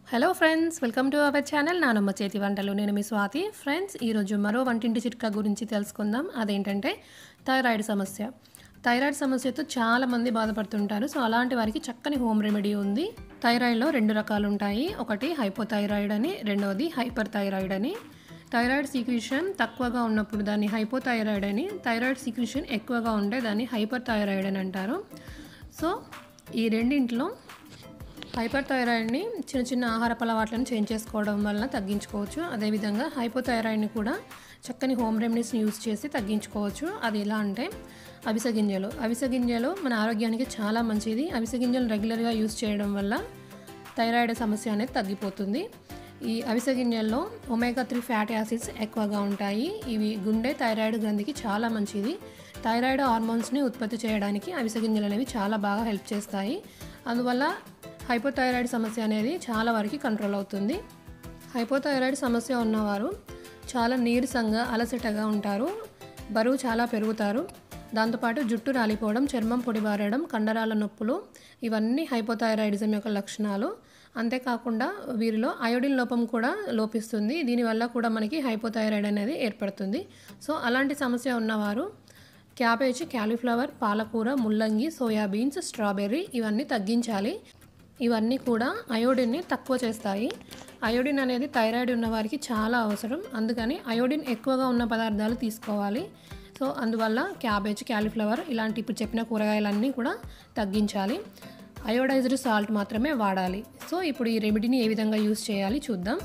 hello friends welcome to our channel నానమ్మ చేతి వంటలు నేను మీ స్వాతి ఫ్రెండ్స్ ఈరోజు మరో వంటింటి చిట్కా గురించి తెలుసుకుందాం అదేంటంటే థైరాయిడ్ సమస్య థైరాయిడ్ సమస్యతో చాలా మంది బాధపడుతుంటారు సో అలాంటి వారికి చక్కని హోమ్ రెమెడీ ఉంది థైరాయిడ్లో రెండు రకాలు ఉంటాయి ఒకటి హైపోథైరాయిడ్ అని రెండవది హైపర్ థైరాయిడ్ అని థైరాయిడ్ సీక్రిషన్ తక్కువగా ఉన్నప్పుడు దాన్ని హైపోథైరాయిడ్ అని థైరాయిడ్ సీక్రిషన్ ఎక్కువగా ఉంటే దాన్ని హైపర్ థైరాయిడ్ అని అంటారు సో ఈ రెండింటిలో హైపర్ థైరాయిడ్ని చిన్న చిన్న ఆహారపు అలవాట్లను చేంజ్ చేసుకోవడం వలన తగ్గించుకోవచ్చు అదేవిధంగా హైపోథైరాయిడ్ని కూడా చక్కని హోమ్ రెమెడీస్ని యూస్ చేసి తగ్గించుకోవచ్చు అది ఎలా అంటే అవిసె గింజలు అవిసె గింజలు మన ఆరోగ్యానికి చాలా మంచిది అవిసె గింజలు రెగ్యులర్గా యూస్ చేయడం వల్ల థైరాయిడ్ సమస్య అనేది తగ్గిపోతుంది ఈ అవిసె గింజల్లో ఒమేగా త్రీ ఫ్యాటీ యాసిడ్స్ ఎక్కువగా ఉంటాయి ఇవి గుండె థైరాయిడ్ గ్రంథికి చాలా మంచిది థైరాయిడ్ హార్మోన్స్ని ఉత్పత్తి చేయడానికి అవిసె గింజలు అనేవి చాలా బాగా హెల్ప్ చేస్తాయి అందువల్ల హైపోథైరాయిడ్ సమస్య అనేది చాలా వరకు కంట్రోల్ అవుతుంది హైపోథైరాయిడ్ సమస్య ఉన్నవారు చాలా నీరసంగా అలసటగా ఉంటారు బరువు చాలా పెరుగుతారు దాంతోపాటు జుట్టు రాలిపోవడం చర్మం పొడిబారడం కండరాల నొప్పులు ఇవన్నీ హైపోథైరాయిడిజం యొక్క లక్షణాలు అంతేకాకుండా వీరిలో అయోడిన్ లోపం కూడా లోపిస్తుంది దీనివల్ల కూడా మనకి హైపోథైరాయిడ్ అనేది ఏర్పడుతుంది సో అలాంటి సమస్య ఉన్నవారు క్యాబేజీ క్యాలీఫ్లవర్ పాలకూర ముల్లంగి సోయాబీన్స్ స్ట్రాబెర్రీ ఇవన్నీ తగ్గించాలి ఇవన్నీ కూడా అయోడిన్ని తక్కువ చేస్తాయి అయోడిన్ అనేది థైరాయిడ్ ఉన్న వారికి చాలా అవసరం అందుకని అయోడిన్ ఎక్కువగా ఉన్న పదార్థాలు తీసుకోవాలి సో అందువల్ల క్యాబేజ్ క్యాలీఫ్లవర్ ఇలాంటి ఇప్పుడు చెప్పిన కూరగాయలన్నీ కూడా తగ్గించాలి అయోడైజ్డ్ సాల్ట్ మాత్రమే వాడాలి సో ఇప్పుడు ఈ రెమెడీని ఏ విధంగా యూస్ చేయాలి చూద్దాం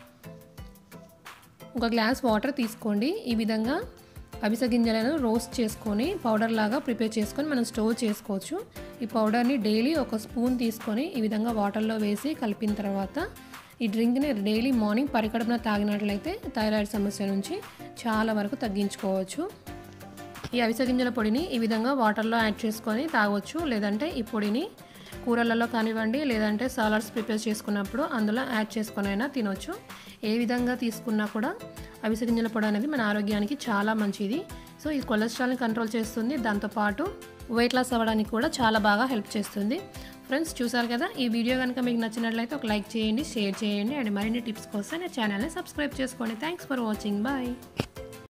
ఒక గ్లాస్ వాటర్ తీసుకోండి ఈ విధంగా అవిసె గింజలను రోస్ట్ చేసుకొని పౌడర్ లాగా ప్రిపేర్ చేసుకొని మనం స్టోర్ చేసుకోవచ్చు ఈ పౌడర్ని డైలీ ఒక స్పూన్ తీసుకొని ఈ విధంగా వాటర్లో వేసి కలిపిన తర్వాత ఈ డ్రింక్ని డైలీ మార్నింగ్ పరికడపున తాగినట్లయితే థైరాయిడ్ సమస్య నుంచి చాలా వరకు తగ్గించుకోవచ్చు ఈ అవిసె గింజల పొడిని ఈ విధంగా వాటర్లో యాడ్ చేసుకొని తాగొచ్చు లేదంటే ఈ పొడిని కూరలలో కానివ్వండి లేదంటే సాలడ్స్ ప్రిపేర్ చేసుకున్నప్పుడు అందులో యాడ్ చేసుకొని అయినా తినొచ్చు ఏ విధంగా తీసుకున్నా కూడా అవిసె గింజల పొడి అనేది మన ఆరోగ్యానికి చాలా మంచిది సో ఇది కొలెస్ట్రాల్ని కంట్రోల్ చేస్తుంది దాంతోపాటు వెయిట్ లాస్ అవ్వడానికి కూడా చాలా బాగా హెల్ప్ చేస్తుంది ఫ్రెండ్స్ చూసారు కదా ఈ వీడియో కనుక మీకు నచ్చినట్లయితే ఒక లైక్ చేయండి షేర్ చేయండి అండ్ మరిన్ని టిప్స్ కోసం నా ఛానల్ని సబ్స్క్రైబ్ చేసుకోండి థ్యాంక్స్ ఫర్ వాచింగ్ బాయ్